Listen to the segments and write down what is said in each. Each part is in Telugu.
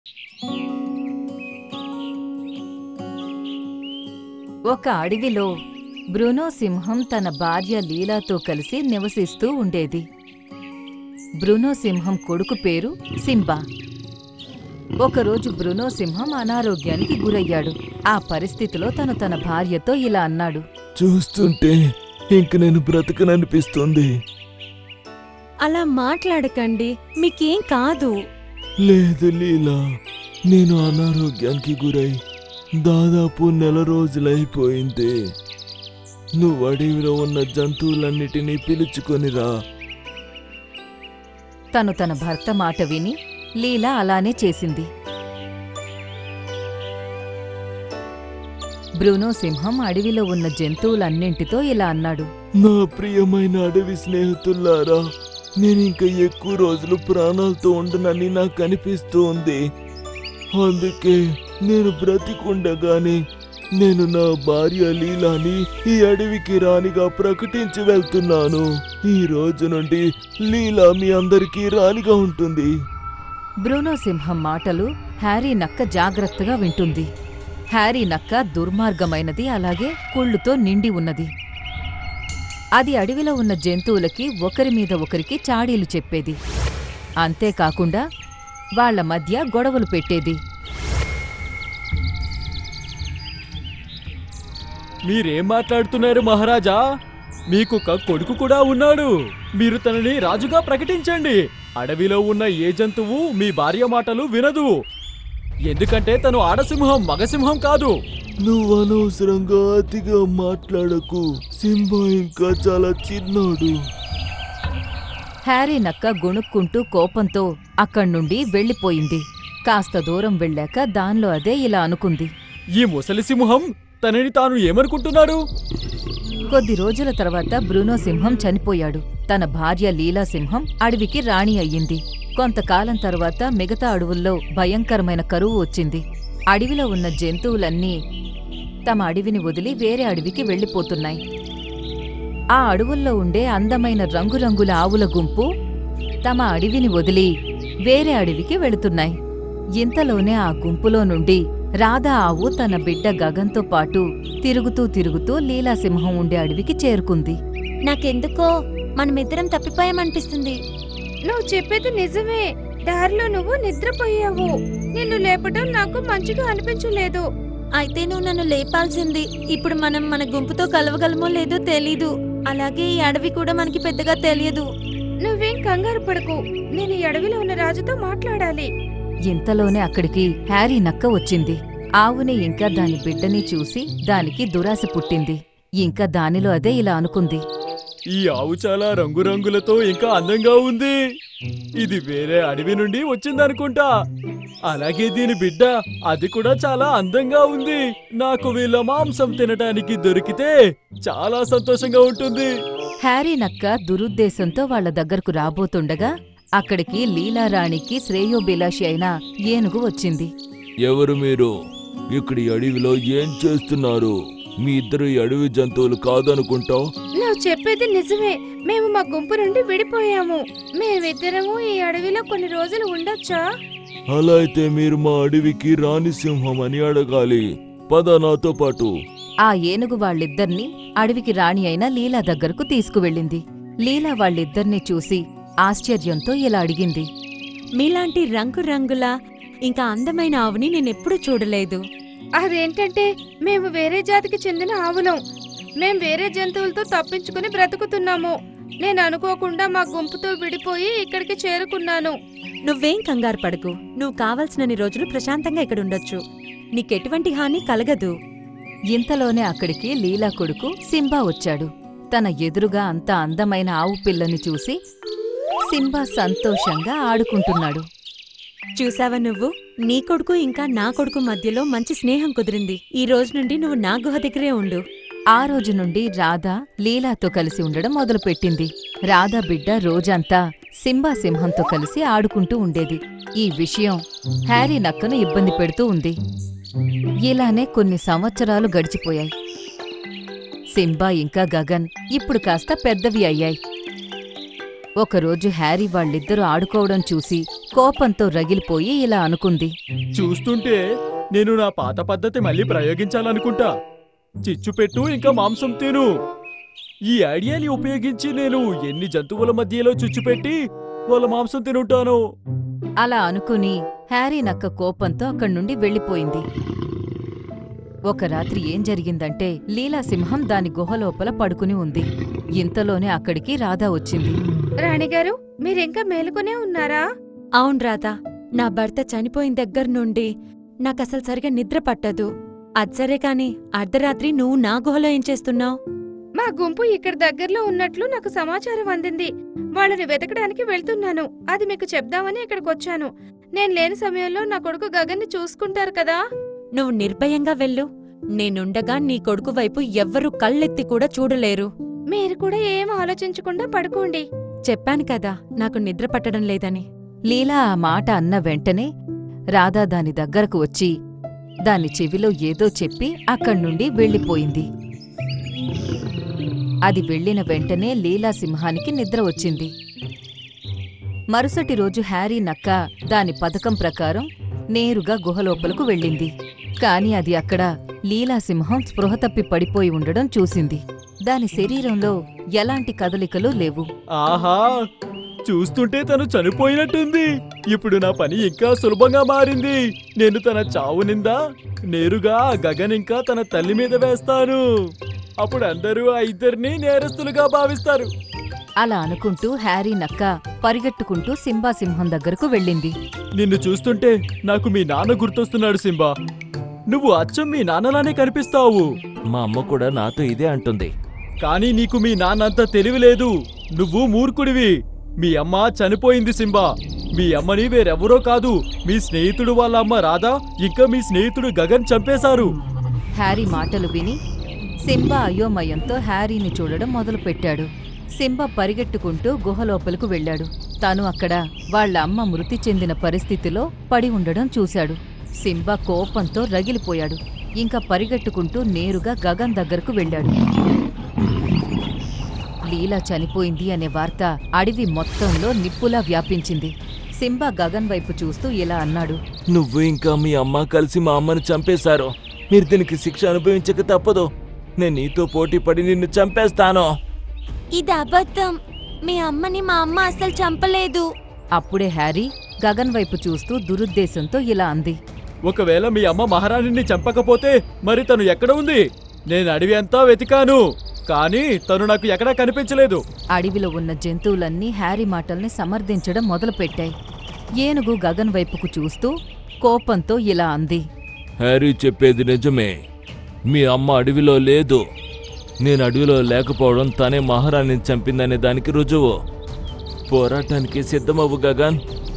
ఒక అడవిలో బ్రూనో సింహం తన భార్య లీలాతో కలిసి నివసిస్తూ ఉండేది బ్రూనో సింహం కొడుకు పేరు సింబా ఒకరోజు బ్రునో సింహం అనారోగ్యానికి గురయ్యాడు ఆ పరిస్థితిలో తను తన భార్యతో ఇలా అన్నాడు చూస్తుంటే ఇంక నేను బ్రతకననిపిస్తుంది అలా మాట్లాడకండి మీకేం కాదు లేదు లీలా నేను అనారోగ్యానికి గురై దాదాపు నెల రోజులైపోయింది నువ్వు అడవిలో ఉన్న జంతువులన్నిటినీ పిలుచుకొనిరా తను తన భర్త మాట విని లీలా అలానే చేసింది బ్రూనో సింహం అడవిలో ఉన్న జంతువులన్నింటితో ఇలా అన్నాడు నా ప్రియమైన అడవి స్నేహితుల్లారా నేను ఇంకా ఎక్కువ రోజులు ప్రాణాలతో ఉండనని నాకు అనిపిస్తూ ఉంది అందుకే నేను బ్రతికుండగానే నేను నా భార్య లీలాని ఈ అడవికి రాణిగా ప్రకటించి వెళ్తున్నాను ఈ రోజు నుండి లీలా మీ అందరికీ రాణిగా ఉంటుంది బ్రూనో సింహం మాటలు హ్యారీ నక్క జాగ్రత్తగా వింటుంది హ్యారీ నక్క దుర్మార్గమైనది అలాగే కుళ్ళుతో నిండి ఉన్నది అది అడవిలో ఉన్న జంతువులకి ఒకరి మీద ఒకరికి చాడీలు చెప్పేది అంతేకాకుండా వాళ్ళ మధ్య గొడవలు పెట్టేది మీరేం మాట్లాడుతున్నారు మహారాజా మీకు ఒక కొడుకు కూడా ఉన్నాడు మీరు తనని రాజుగా ప్రకటించండి అడవిలో ఉన్న ఏ జంతువు మీ భార్య మాటలు వినదు ఎందుకంటే తను ఆడసింహం మగసింహం కాదు నువ్వు అనవసరంగా అతిగా మాట్లాడకు సింబా ఇంకా చాలా చిన్నాడు హ్యారీ నక్క గొణుక్కుంటూ కోపంతో అక్కడ్నుండి వెళ్ళిపోయింది కాస్త దూరం వెళ్ళాక దానిలో అదే ఇలా అనుకుంది ఈ ముసలి సింహం తనని తాను ఏమనుకుంటున్నాడు కొద్ది రోజుల తర్వాత బ్రూనో సింహం చనిపోయాడు తన భార్య లీలా సింహం అడవికి రాణి అయ్యింది కొంతకాలం తర్వాత మిగతా అడవుల్లో భయంకరమైన కరువు వచ్చింది అడవిలో ఉన్న జంతువులన్నీ తమ అడవిని వదిలి వేరే అడవికి వెళ్ళిపోతున్నాయి ఆ అడవుల్లో ఉండే అందమైన రంగురంగుల ఆవుల గుంపు తమ అడవిని వదిలి వేరే అడవికి వెళుతున్నాయి ఇంతలోనే ఆ గుంపులో నుండి రాధా ఆవు తన బిడ్డ గగన్తో పాటు తిరుగుతూ తిరుగుతూ లీలాసింహం ఉండే అడవికి చేరుకుంది నాకెందుకో మనమిద్దరం తప్పిపోయామనిపిస్తుంది నువ్వు చెప్పేది నిజమే దారిలో నువ్వు నిద్రపోయావు నిన్ను లేపటం నాకు మంచిగా అనిపించలేదు అయితే నువ్వు నన్ను లేపాల్సింది ఇప్పుడు మనం మన గుంపుతో కలవగలమో లేదో తెలీదు అలాగే ఈ అడవి కూడా మనకి పెద్దగా తెలియదు నువ్వేం కంగారు పడకు నేను ఈ అడవిలో ఉన్న రాజుతో మాట్లాడాలి ఇంతలోనే అక్కడికి హ్యారీ నక్క వచ్చింది ఆవుని ఇంకా దాని బిడ్డని చూసి దానికి దురాశ పుట్టింది ఇంకా దానిలో అదే ఇలా అనుకుంది ఈ ఆవు చాలా రంగురంగులతో ఇంకా అందంగా ఉంది ఇది వేరే అడవి నుండి వచ్చిందనుకుంటా అలాగే దీని బిడ్డ అది కూడా చాలా అందంగా ఉంది నాకు వీళ్ళ మాంసం తినడానికి దొరికితే చాలా సంతోషంగా ఉంటుంది హ్యారీ నక్క దురుద్దేశంతో వాళ్ళ దగ్గరకు రాబోతుండగా అక్కడికి లీలారాణికి శ్రేయోభిలాషి అయిన ఏనుగు వచ్చింది ఎవరు మీరు ఇక్కడి అడవిలో ఏం చేస్తున్నారు మీ ఇద్దరు ఈ అడవి జంతువులు కాదనుకుంటా నువ్వు చెప్పేది నిజమే మేము మా గుంపు నుండి విడిపోయాము మేమిద్దరము ఈ అడవిలో కొన్ని రోజులు ఉండొచ్చా అలా అయితే మీరు మా అడవికి రాణి సింహం అని అడగాలి పద నాతో పాటు ఆ ఏనుగు వాళ్ళిద్దర్నీ అడవికి రాణి అయిన లీలా దగ్గరకు తీసుకువెళ్ళింది లీలా వాళ్ళిద్దర్నీ చూసి ఆశ్చర్యంతో ఇలా అడిగింది మీలాంటి రంగురంగుల ఇంకా అందమైన ఆవుని నేనెప్పుడూ చూడలేదు అదేంటంటే మేము వేరే జాతికి చెందిన ఆవులం మేం వేరే జంతువులతో తప్పించుకుని బ్రతుకుతున్నాము నేను అనుకోకుండా మా గుంపుతో విడిపోయి ఇక్కడికి చేరుకున్నాను నువ్వేం కంగారు పడకు నువ్వు కావలసినన్ని రోజులు ప్రశాంతంగా ఇక్కడ ఉండొచ్చు నీకెటువంటి హాని కలగదు ఇంతలోనే అక్కడికి లీలా కొడుకు సింబా వచ్చాడు తన ఎదురుగా అంత అందమైన ఆవు పిల్లని చూసి సింబా సంతోషంగా ఆడుకుంటున్నాడు చూసావా నువ్వు నీ కొడుకు ఇంకా నా కొడుకు మధ్యలో మంచి స్నేహం కుదిరింది ఈ రోజు నుండి నువ్వు నా గుహ దగ్గరే ఉండు ఆ రోజు నుండి రాధ లీలాతో కలిసి ఉండడం మొదలుపెట్టింది రాధ బిడ్డ రోజంతా సింబా సింహంతో కలిసి ఆడుకుంటూ ఉండేది ఈ విషయం హ్యారీ నక్కను ఇబ్బంది పెడుతూ ఉంది ఇలానే కొన్ని సంవత్సరాలు గడిచిపోయాయి సింబా ఇంకా గగన్ ఇప్పుడు కాస్త పెద్దవి అయ్యాయి ఒకరోజు హ్యారీ వాళ్ళిద్దరూ ఆడుకోవడం చూసి కోపంతో రగిలిపోయి ఇలా అనుకుంది చూస్తుంటే నేను నా పాత పద్ధతి మళ్ళీ ప్రయోగించాలనుకుంటా చిచ్చు పెట్టు ఇంకా మాంసం తిను ఈ ఐడియాని ఉపయోగించి నేను ఎన్ని జంతువుల మధ్యలో చిచ్చు పెట్టి వాళ్ళ మాంసం తినుంటాను అలా అనుకుని హ్యారీ నక్క కోపంతో అక్కడి నుండి వెళ్ళిపోయింది ఒక రాత్రి ఏం జరిగిందంటే లీలాసింహం దాని గుహ లోపల పడుకుని ఉంది ఇంతలోనే అక్కడికి రాధా వచ్చింది రాణిగారు మీరింకా మేలుకొనే ఉన్నారా అవును రాధా నా భర్త చనిపోయిన దగ్గర నుండి నాకసలు సరిగా నిద్ర పట్టదు అద్సరే కాని అర్ధరాత్రి నువ్వు నా గుహలో ఏం చేస్తున్నావు మా గుంపు ఇక్కడ దగ్గరలో ఉన్నట్లు నాకు సమాచారం అందింది వాళ్ళని వెతకడానికి వెళ్తున్నాను అది మీకు చెప్దామని ఇక్కడికి వచ్చాను నేను లేని సమయంలో నా కొడుకు గగన్ని చూసుకుంటారు కదా నువ్వు నిర్భయంగా వెళ్ళు నేనుండగా నీ కొడుకు వైపు ఎవ్వరూ కళ్ళెత్తి కూడా చూడలేరు మీరు కూడా ఏం ఆలోచించకుండా పడుకోండి చెప్పాను కదా నాకు నిద్ర పట్టడం లేదని లీలా ఆ మాట అన్న వెంటనే రాధా దాని దగ్గరకు వచ్చి దాని చెవిలో ఏదో చెప్పి అక్కడ్నుండి వెళ్ళిపోయింది అది వెళ్ళిన వెంటనే లీలాసింహానికి నిద్ర వచ్చింది మరుసటి రోజు హ్యారీ నక్క దాని పథకం ప్రకారం నేరుగా గుహలోపలకు వెళ్ళింది కాని అది అక్కడ లీలాసింహం స్పృహ తప్పి పడిపోయి ఉండడం చూసింది దాని శరీరంలో ఎలాంటి కదలికలు లేవు ఆహా చూస్తుంటే తను చనిపోయినట్టుంది ఇప్పుడు నా పని ఇంకా సులభంగా మారింది నేను తన చావు నిందా నేరుగా ఆ గగన్ ఇంకా తన తల్లి మీద వేస్తాను అప్పుడు అందరూ ఆ ఇద్దరిని నేరస్తులుగా భావిస్తారు అలా అనుకుంటూ హ్యారీ నక్క పరిగెట్టుకుంటూ సింబా సింహం దగ్గరకు వెళ్ళింది నిన్ను చూస్తుంటే నాకు మీ నాన్న గుర్తొస్తున్నాడు సింబా నువ్వు అచ్చం మీ నాన్నలానే కనిపిస్తావు మా అమ్మ కూడా నాతో ఇదే అంటుంది కానీ నీకు మీ నాన్నంత తెలివి లేదు నువ్వు మూర్ఖుడివి మీ అమ్మ చనిపోయింది సింబా మీ అమ్మని వేరెవరో కాదు మీ స్నేహితుడు వాళ్ళ అమ్మ రాధా ఇంకా మీ స్నేహితుడు గగన్ చంపేశారు హ్యారీ మాటలు విని సింబా అయోమయంతో హ్యారీని చూడడం మొదలుపెట్టాడు సింబా పరిగెట్టుకుంటూ గుహ లోపలకు వెళ్ళాడు తను అక్కడ వాళ్ళ అమ్మ మృతి చెందిన పరిస్థితిలో పడి ఉండడం చూశాడు సింబా కోపంతో రగిలిపోయాడు ఇంకా పరిగెట్టుకుంటూ నేరుగా గగన్ దగ్గరకు వెళ్ళాడు లీలా చనిపోయింది అనే వార్త అడవి మొత్తంలో నిప్పులా వ్యాపించింది సింబా గగన్ వైపు చూస్తూ ఇలా అన్నాడు నువ్వు ఇంకా మీ అమ్మ కలిసి మా అమ్మను చంపేశారు మీరు దీనికి శిక్ష అనుభవించక తప్పదు నేను నీతో పోటీ పడి నిన్ను చంపేస్తాను ఇది అబద్ధం మీ అమ్మని మా అమ్మ అసలు చంపలేదు అప్పుడే హ్యారీ గగన్ వైపు చూస్తూ దురుద్దేశంతో ఇలా అంది ఒకవేళ మీ అమ్మ మహారాణిని చంపకపోతే మరి తను ఎక్కడ ఉంది నేను అడవి అంతా వెతికాను కానీ తను నాకు ఎక్కడా కనిపించలేదు అడవిలో ఉన్న జంతువులన్నీ హ్యారీ మాటల్ని సమర్థించడం మొదలుపెట్టాయి ఏనుగు గగన్ వైపుకు చూస్తూ కోపంతో ఇలా అంది హ్యారీ చెప్పేది నిజమే మీ అమ్మ అడవిలో లేదు నేను అడవిలో లేకపోవడం తనే మహారాణిని చంపిందనే దానికి రుజువు పోరాటానికి సిద్ధమవ్వు గగన్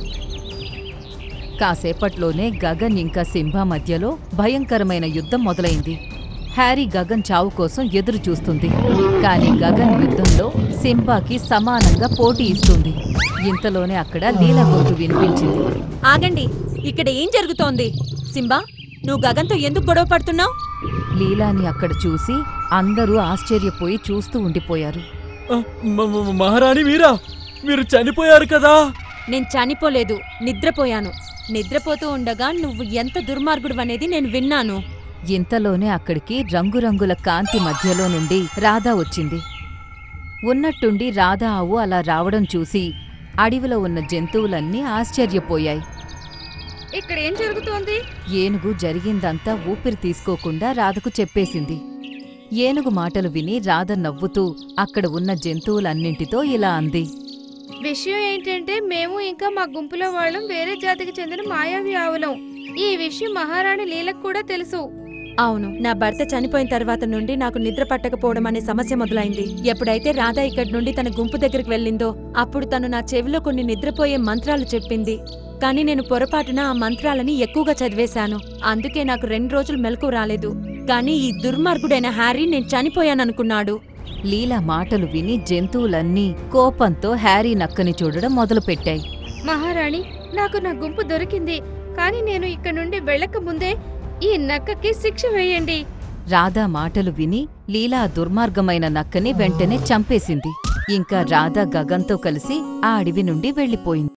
కాసేపట్లోనే గగన్ ఇంకా సింబా మధ్యలో భయంకరమైన యుద్ధం మొదలైంది హ్యారీ గగన్ చావు కోసం ఎదురు చూస్తుంది కానీ గగన్ యుద్ధంలో సింబాకి సమానంగా పోటీ ఇస్తుంది ఇంతలోనే అక్కడ లీల గొంతు వినిపించింది ఆగండి ఇక్కడ ఏం జరుగుతోంది సింబా నువ్వు గగన్తో ఎందుకు గొడవ పడుతున్నావు లీలాని అక్కడ చూసి అందరూ ఆశ్చర్యపోయి చూస్తూ ఉండిపోయారు ఆ, మ- మ- మహారాణి మీరా మీరు చనిపోయారు కదా నేను చనిపోలేదు నిద్రపోయాను నిద్రపోతూ ఉండగా నువ్వు ఎంత దుర్మార్గుడు అనేది నేను విన్నాను ఇంతలోనే అక్కడికి రంగురంగుల కాంతి మధ్యలో నుండి రాధా వచ్చింది ఉన్నట్టుండి రాధా ఆవు అలా రావడం చూసి అడవిలో ఉన్న జంతువులన్నీ ఆశ్చర్యపోయాయి ఇక్కడ ఏం జరుగుతోంది ఏనుగు జరిగిందంతా ఊపిరి తీసుకోకుండా రాధకు చెప్పేసింది ఏనుగు మాటలు విని రాధ నవ్వుతూ అక్కడ ఉన్న జంతువులన్నింటితో ఇలా అంది విషయం ఏంటంటే మేము ఇంకా మా గుంపులో వాళ్ళం వేరే జాతికి చెందిన మాయావి ఆవులం ఈ విషయం మహారాణి లీలకు కూడా తెలుసు అవును నా భర్త చనిపోయిన తర్వాత నుండి నాకు నిద్ర పట్టకపోవడం అనే సమస్య మొదలైంది ఎప్పుడైతే రాధా ఇక్కడి నుండి తన గుంపు దగ్గరికి వెళ్ళిందో అప్పుడు తను నా చెవిలో కొన్ని నిద్రపోయే మంత్రాలు చెప్పింది కానీ నేను పొరపాటున ఆ మంత్రాలని ఎక్కువగా చదివేశాను అందుకే నాకు రెండు రోజులు మెలకు రాలేదు కానీ ఈ దుర్మార్గుడైన హ్యారీ నేను చనిపోయాననుకున్నాడు లీలా మాటలు విని జంతువులన్నీ కోపంతో హ్యారీ నక్కని చూడడం మొదలుపెట్టాయి మహారాణి నాకు నా గుంపు దొరికింది కానీ నేను ఇక్కడ నుండి వెళ్ళక ముందే ఈ నక్కకి శిక్ష వేయండి రాధా మాటలు విని లీలా ఆ దుర్మార్గమైన నక్కని వెంటనే చంపేసింది ఇంకా రాధా గగన్తో కలిసి ఆ అడవి నుండి వెళ్ళిపోయింది